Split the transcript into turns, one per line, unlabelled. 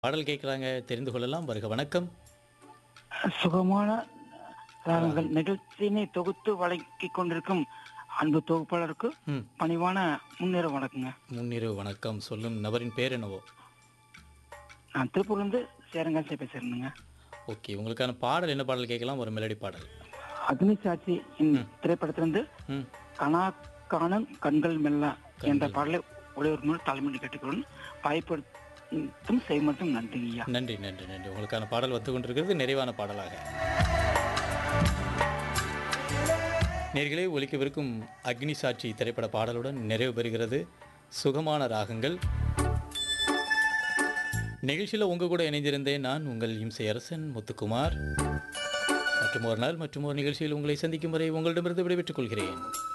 பாடல் கேட்குறாங்க தெரிந்து கொள்ளலாம் வருக வணக்கம்
சுகமான ராகங்கள் நிகழ்ச்சியினை தொகுத்து வழங்கிக் கொண்டிருக்கும் அன்பு தொகுப்பாளருக்கு
ம்
பணிவான முன்னேற வணக்கங்க
முன்னிரவு வணக்கம் சொல்லும் நபரின் பேர் என்னவோ
நான் திருப்பூர்லேருந்து சேரங்காசி பேசுறேனுங்க
ஓகே உங்களுக்கான பாடல் என்ன பாடல் கேட்கலாம் ஒரு மெலடி பாடல்
அக்னி சாட்சி இந்த திரைப்படத்திலிருந்து
ம்
கனா காணும் கண்கள் மெல்ல என்ற பாடலை ஒளிபரப்பு தலைமுறை கேட்டுக்கொள்ளும் பயப்படுத்தும் செய்மட்டும் நன்றிங்க ஐயா
நன்றி நன்றி நன்றி உங்களுக்கான பாடல் வந்து கொண்டிருக்கிறது நிறைவான பாடலாக நேர்களே ஒலிக்கவிருக்கும் அக்னி சாட்சி திரைப்பட பாடலுடன் நிறைவு பெறுகிறது சுகமான ராகங்கள் நிகழ்ச்சியில் உங்கள் கூட இணைந்திருந்தேன் நான் உங்கள் இம்சை அரசன் முத்துக்குமார் மற்றும் ஒரு நாள் மற்றும் ஒரு நிகழ்ச்சியில் உங்களை சந்திக்கும் வரை உங்களிடமிருந்து விடைபெற்றுக் கொள்கிறேன்